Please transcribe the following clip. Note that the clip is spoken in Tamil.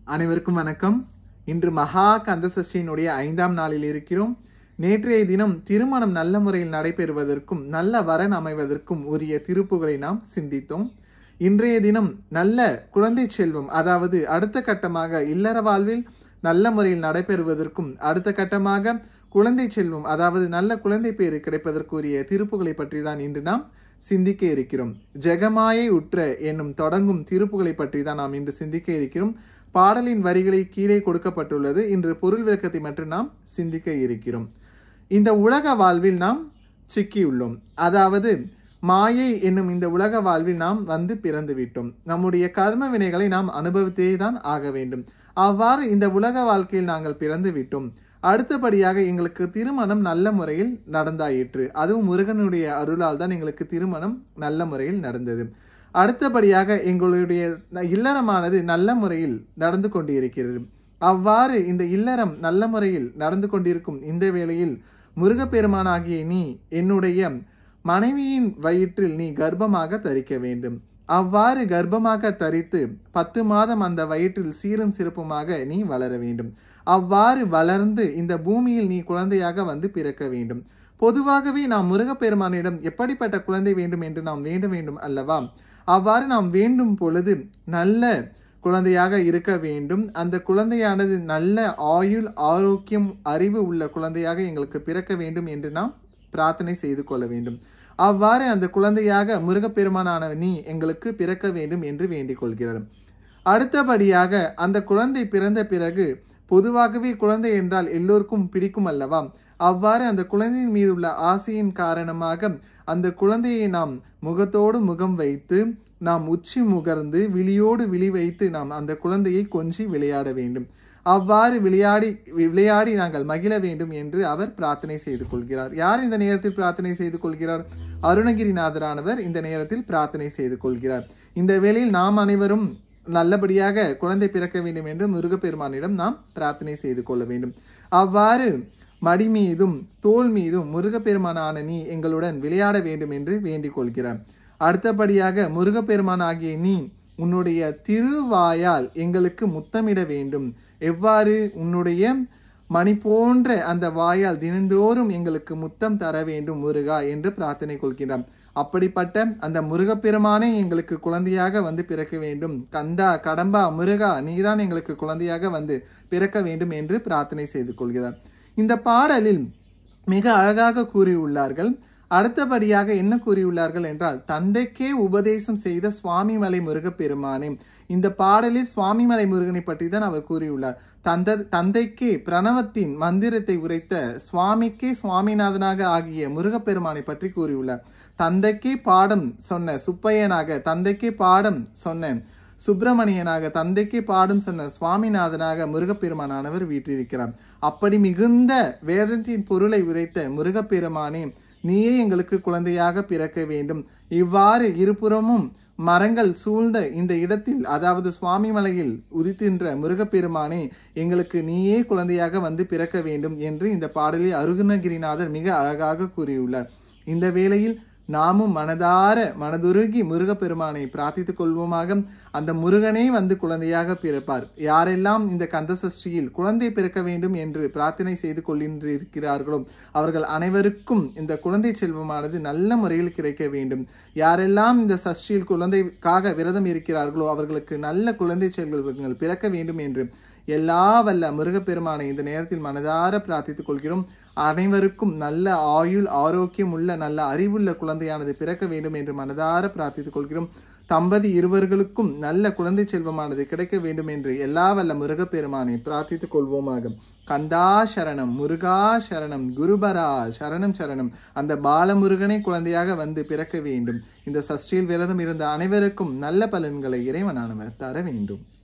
அனைவருக்கும் வணக்கம் இன்று மகா கந்தசஷ்டியினுடைய ஐந்தாம் நாளில் இருக்கிறோம் நேற்றைய தினம் திருமணம் நல்ல முறையில் நடைபெறுவதற்கும் நல்ல வரன் அமைவதற்கும் உரிய திருப்புகளை நாம் சிந்தித்தோம் இன்றைய தினம் நல்ல குழந்தை செல்வம் அதாவது அடுத்த கட்டமாக இல்லற வாழ்வில் நல்ல முறையில் நடைபெறுவதற்கும் அடுத்த கட்டமாக குழந்தை செல்வம் அதாவது நல்ல குழந்தை பேறு கிடைப்பதற்குரிய திருப்புகளை பற்றி தான் இன்று நாம் சிந்திக்க இருக்கிறோம் ஜெகமாயை உற்ற என்னும் தொடங்கும் திருப்புகளை பற்றி தான் நாம் இன்று சிந்திக்க இருக்கிறோம் பாடலின் வரிகளை கீழே கொடுக்கப்பட்டுள்ளது இன்று பொருள் விளக்கத்தை மட்டும் நாம் சிந்திக்க இருக்கிறோம் இந்த உலக வாழ்வில் நாம் சிக்கியுள்ளோம் அதாவது மாயை என்னும் இந்த உலக வாழ்வில் நாம் வந்து பிறந்து விட்டோம் நம்முடைய கர்ம வினைகளை நாம் அனுபவித்தே தான் ஆக வேண்டும் அவ்வாறு இந்த உலக வாழ்க்கையில் நாங்கள் பிறந்து விட்டோம் அடுத்தபடியாக எங்களுக்கு திருமணம் நல்ல முறையில் நடந்தாயிற்று அதுவும் முருகனுடைய அருளால் தான் எங்களுக்கு திருமணம் நல்ல முறையில் நடந்தது அடுத்தபடியாக எங்களுடைய இல்லறமானது நல்ல முறையில் நடந்து கொண்டிருக்கிறது அவ்வாறு இந்த இல்லறம் நல்ல முறையில் நடந்து கொண்டிருக்கும் இந்த வேளையில் முருகப்பெருமானாகிய நீ என்னுடைய மனைவியின் வயிற்றில் நீ கர்ப்பமாக தரிக்க வேண்டும் அவ்வாறு கர்ப்பமாக தரித்து பத்து மாதம் அந்த வயிற்றில் சீரும் சிறப்புமாக நீ வளர வேண்டும் அவ்வாறு வளர்ந்து இந்த பூமியில் நீ குழந்தையாக வந்து பிறக்க வேண்டும் பொதுவாகவே நாம் முருகப்பெருமானிடம் எப்படிப்பட்ட குழந்தை வேண்டும் என்று நாம் வேண்ட வேண்டும் அல்லவா அவ்வாறு நாம் வேண்டும் பொழுது நல்ல குழந்தையாக இருக்க வேண்டும் அந்த குழந்தையானது நல்ல ஆயுள் ஆரோக்கியம் அறிவு உள்ள குழந்தையாக எங்களுக்கு பிறக்க வேண்டும் என்று நாம் பிரார்த்தனை செய்து கொள்ள வேண்டும் அவ்வாறு அந்த குழந்தையாக முருகப்பெருமானான நீ எங்களுக்கு பிறக்க வேண்டும் என்று வேண்டிக் கொள்கிறார் அடுத்தபடியாக அந்த குழந்தை பிறந்த பிறகு பொதுவாகவே குழந்தை என்றால் எல்லோருக்கும் பிடிக்கும் அல்லவா அவ்வாறு அந்த குழந்தையின் மீது உள்ள ஆசையின் காரணமாக அந்த குழந்தையை நாம் முகத்தோடு முகம் வைத்து நாம் உச்சி முகர்ந்து விழியோடு விழி வைத்து நாம் அந்த குழந்தையை கொஞ்சி விளையாட வேண்டும் அவ்வாறு விளையாடி விளையாடி நாங்கள் மகிழ வேண்டும் என்று அவர் பிரார்த்தனை செய்து கொள்கிறார் யார் இந்த நேரத்தில் பிரார்த்தனை செய்து கொள்கிறார் அருணகிரிநாதரானவர் இந்த நேரத்தில் பிரார்த்தனை செய்து கொள்கிறார் இந்த வேளையில் நாம் அனைவரும் நல்லபடியாக குழந்தை பிறக்க வேண்டும் என்று முருகப்பெருமானிடம் நாம் பிரார்த்தனை செய்து கொள்ள வேண்டும் அவ்வாறு மடி மீதும் தோல் மீதும் முருகப்பெருமானான நீ எங்களுடன் விளையாட வேண்டும் என்று வேண்டிக் கொள்கிறார் அடுத்தபடியாக முருகப்பெருமான் ஆகிய நீ உன்னுடைய திருவாயால் எங்களுக்கு முத்தமிட வேண்டும் எவ்வாறு உன்னுடைய மணி போன்ற அந்த வாயால் தினந்தோறும் எங்களுக்கு முத்தம் தர வேண்டும் முருகா என்று பிரார்த்தனை கொள்கிறான் அப்படிப்பட்ட அந்த முருகப்பெருமானே எங்களுக்கு குழந்தையாக வந்து பிறக்க வேண்டும் கந்தா கடம்பா முருகா நீதான் எங்களுக்கு குழந்தையாக வந்து பிறக்க வேண்டும் என்று பிரார்த்தனை செய்து கொள்கிறார் இந்த பாடலில் மிக அழகாக கூறியுள்ளார்கள் அடுத்தபடியாக என்ன கூறியுள்ளார்கள் என்றால் தந்தைக்கே உபதேசம் செய்த சுவாமிமலை முருகப்பெருமானே இந்த பாடலில் சுவாமிமலை முருகனை பற்றி தான் அவர் கூறியுள்ளார் தந்த தந்தைக்கே பிரணவத்தின் மந்திரத்தை உரைத்த சுவாமிக்கே சுவாமிநாதனாக ஆகிய முருகப்பெருமானை பற்றி கூறியுள்ளார் தந்தைக்கே பாடம் சொன்ன சுப்பையனாக தந்தைக்கே பாடம் சொன்ன சுப்பிரமணியனாக தந்தைக்கே பாடும் சொன்ன சுவாமிநாதனாக முருகப்பெருமானானவர் வீற்றிருக்கிறார் அப்படி மிகுந்த வேதத்தின் பொருளை உரைத்த முருகப்பெருமானே நீயே எங்களுக்கு குழந்தையாக பிறக்க வேண்டும் இவ்வாறு இருபுறமும் மரங்கள் சூழ்ந்த இந்த இடத்தில் அதாவது சுவாமி மலையில் உதித்தின்ற முருகப்பெருமானே எங்களுக்கு நீயே குழந்தையாக வந்து பிறக்க வேண்டும் என்று இந்த பாடலில் அருகுணகிரிநாதர் மிக அழகாக கூறியுள்ளார் இந்த வேளையில் நாமும் மனதார மனதுருகி முருகப்பெருமானை பிரார்த்தித்துக் கொள்வோமாக அந்த முருகனே வந்து குழந்தையாக பிறப்பார் யாரெல்லாம் இந்த கந்த சஷ்டியில் குழந்தை பிறக்க வேண்டும் என்று பிரார்த்தனை செய்து கொள்கின்றிருக்கிறார்களோ அவர்கள் அனைவருக்கும் இந்த குழந்தை செல்வமானது நல்ல முறையில் கிடைக்க வேண்டும் யாரெல்லாம் இந்த சஷ்டியில் குழந்தைக்காக விரதம் இருக்கிறார்களோ அவர்களுக்கு நல்ல குழந்தை செல்வங்கள் பிறக்க வேண்டும் என்று எல்லா வல்ல முருகப்பெருமானை இந்த நேரத்தில் மனதார பிரார்த்தித்துக் கொள்கிறோம் அனைவருக்கும் நல்ல ஆயுள் ஆரோக்கியம் உள்ள நல்ல அறிவுள்ள குழந்தையானது பிறக்க வேண்டும் என்று மனதார பிரார்த்தித்துக் கொள்கிறோம் தம்பதி இருவர்களுக்கும் நல்ல குழந்தை செல்வமானது கிடைக்க வேண்டும் என்று எல்லா வல்ல முருகப்பெருமானை பிரார்த்தித்துக் கொள்வோமாக கந்தா சரணம் முருகா சரணம் குருபரா சரணம் சரணம் அந்த பாலமுருகனை குழந்தையாக வந்து பிறக்க வேண்டும் இந்த சஷ்டியில் விரதம் இருந்த அனைவருக்கும் நல்ல பலன்களை இறைவனானவர் தர வேண்டும்